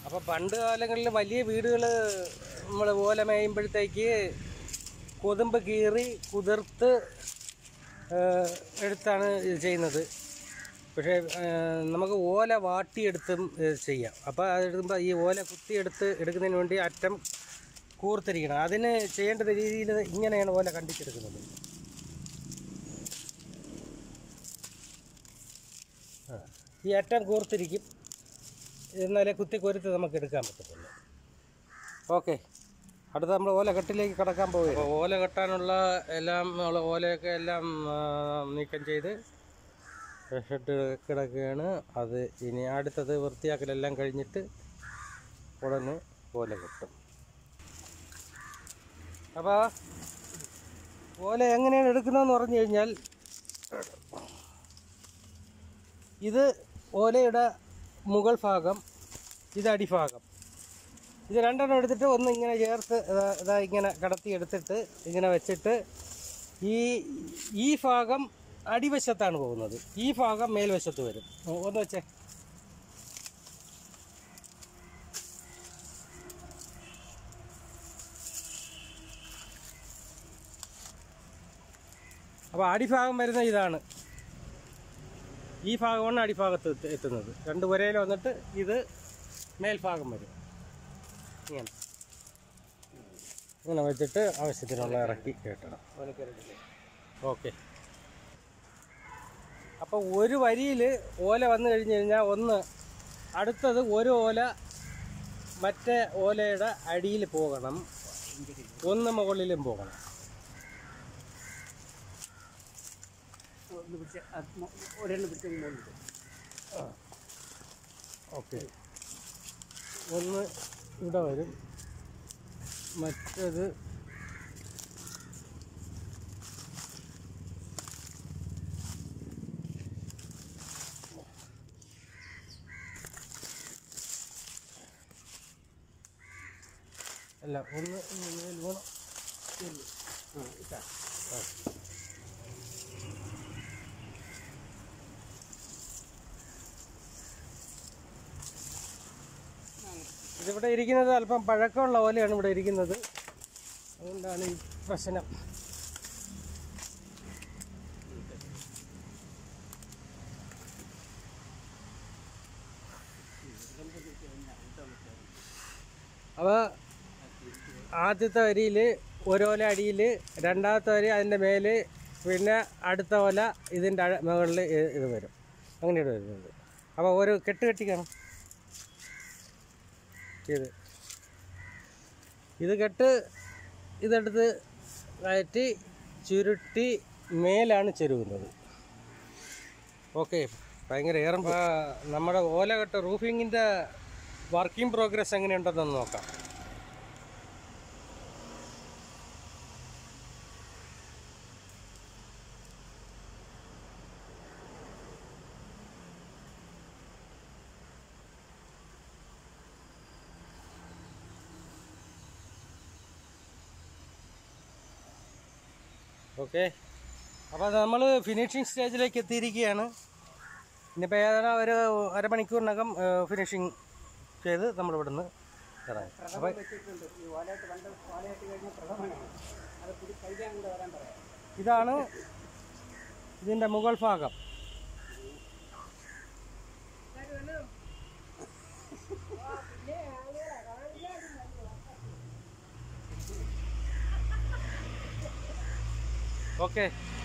അപ്പോൾ പണ്ട് കാലങ്ങളിൽ വലിയ വീടുകൾ നമ്മൾ ഓല മേയുമ്പോഴത്തേക്ക് കൊതുമ്പ് കീറി കുതിർത്ത് ആ, എടുത്താണ് ഇത് ചെയ്യുന്നത് പക്ഷേ ആ, നമുക്ക് ഓല വാട്ടിയെടുത്തും ഇത് ചെയ്യാം അപ്പോൾ അതെടുക്കുമ്പോൾ ഈ ഓല കുത്തിയെടുത്ത് എടുക്കുന്നതിന് വേണ്ടി അറ്റം കൂർത്തിരിക്കണം അതിന് ചെയ്യേണ്ട രീതിയിൽ ഇങ്ങനെയാണ് ഓല കണ്ടിച്ചെടുക്കുന്നത് ആ, ഈ അറ്റം കൂർത്തിരിക്കും എന്നാലേ കുത്തി കൊരുത്ത് നമുക്ക് എടുക്കാൻ പറ്റത്തുള്ളൂ ഓക്കെ അടുത്ത നമ്മൾ ഓല കെട്ടിലേക്ക് കടക്കാൻ പോവുക അപ്പോൾ ഓല കെട്ടാനുള്ള എല്ലാം നമ്മൾ ഓലയൊക്കെ എല്ലാം ആ, നീക്കം ചെയ്ത് ഷെഡ് കിടക്കുകയാണ് അത് ഇനി അടുത്തത് വൃത്തിയാക്കലെല്ലാം കഴിഞ്ഞിട്ട് ഉടനെ ഓല കെട്ടും അപ്പോൾ ഓല എങ്ങനെയാണ് എടുക്കുന്നതെന്ന് പറഞ്ഞു കഴിഞ്ഞാൽ ഇത് ഓലയുടെ മുകൾ ഭാഗം ഇത് അടിഭാഗം ഇത് രണ്ടെണ്ണം എടുത്തിട്ട് ഒന്ന് ഇങ്ങനെ ചേർത്ത് ഇതാ ഇതാ ഇങ്ങനെ കടത്തി എടുത്തിട്ട് ഇങ്ങനെ വെച്ചിട്ട് ഈ ഈ ഭാഗം അടിവശത്താണ് പോകുന്നത് ഈ ഭാഗം മേൽവശത്ത് വരും ഒ- ഒന്ന് വെച്ചേ അപ്പോൾ അടിഭാഗം വരുന്ന ഇതാണ് ഈ ഭാഗമാണ് അടിഭാഗത്ത് എത്ത- എത്തുന്നത് രണ്ട് പുരയിൽ വന്നിട്ട് ഇത് മേൽഭാഗം വരും ഇങ്ങനെ ഇങ്ങനെ വെച്ചിട്ട് ആവശ്യത്തിനുള്ള ഇറക്കി കേട്ടണം ഓക്കെ അപ്പോൾ ഒരു വരിയിൽ ഓല വന്നു കഴിഞ്ഞ് കഴിഞ്ഞാൽ ഒന്ന് അടുത്തത് ഒരു ഓല മറ്റേ ഓലയുടെ അടിയിൽ പോകണം ഒന്ന് മുകളിലും പോകണം ഒന്ന് പിടിച്ച് അത് മൊ- ഒരെണ്ണം പിടിച്ച് മുകളിൽ ഓക്കെ ഒന്ന് ഇവിടെ വരും മറ്റേത് അല്ല ഒന്ന് മേൽ വേണം ആ ഇട്ടാ ഇതിവിടെ ഇരിക്കുന്നത് അല്പം പഴക്കമുള്ള ഓലയാണ് ഇവിടെ ഇരിക്കുന്നത് അതുകൊണ്ടാണ് ഈ പ്രശ്നം അപ്പോൾ ആദ്യത്തെ വരിയിൽ ഒരോല അടിയിൽ രണ്ടാമത്തെ വരി അതിൻ്റെ മേല് പിന്നെ അടുത്ത ഓല ഇതിൻ്റെ മുകളിൽ ഇത് വരും അങ്ങനെയാണ് വരുന്നത് അപ്പോൾ ഒരു കെട്ട് കെട്ടിക്കണം ഇത് ഇത് കെട്ട് ഇതെടുത്ത് കയറ്റി ചുരുട്ടി മേലാണ് ചെരുകുന്നത് ഓക്കെ ഭയങ്കര ഏറെ നമ്മുടെ ഓലകെട്ട് റൂഫിങ്ങിൻ്റെ വർക്കിംഗ് പ്രോഗ്രസ് എങ്ങനെയുണ്ടെന്നൊന്ന് നോക്കാം ഓക്കെ അപ്പോൾ നമ്മൾ ഫിനിഷിംഗ് സ്റ്റേജിലേക്ക് എത്തിയിരിക്കുകയാണ് ഇനിയിപ്പോൾ ഏതാണ്ട് ഒരു അരമണിക്കൂറിനകം ഫിനിഷിങ് ചെയ്ത് നമ്മൾ ഇവിടുന്ന് ഇറങ്ങും അപ്പോൾ വെച്ചിട്ടുണ്ട് ഈ ഓലയിട്ട് പണ്ട് ഓലയിട്ട് കഴിഞ്ഞ പ്രഥമനാണ് അത് പിടി കഴിക്കാൻ കൊണ്ട് വരാൻ പറയാം ഇതാണ് ഇതിൻ്റെ മുകൾ ഭാഗം ഓക്കെ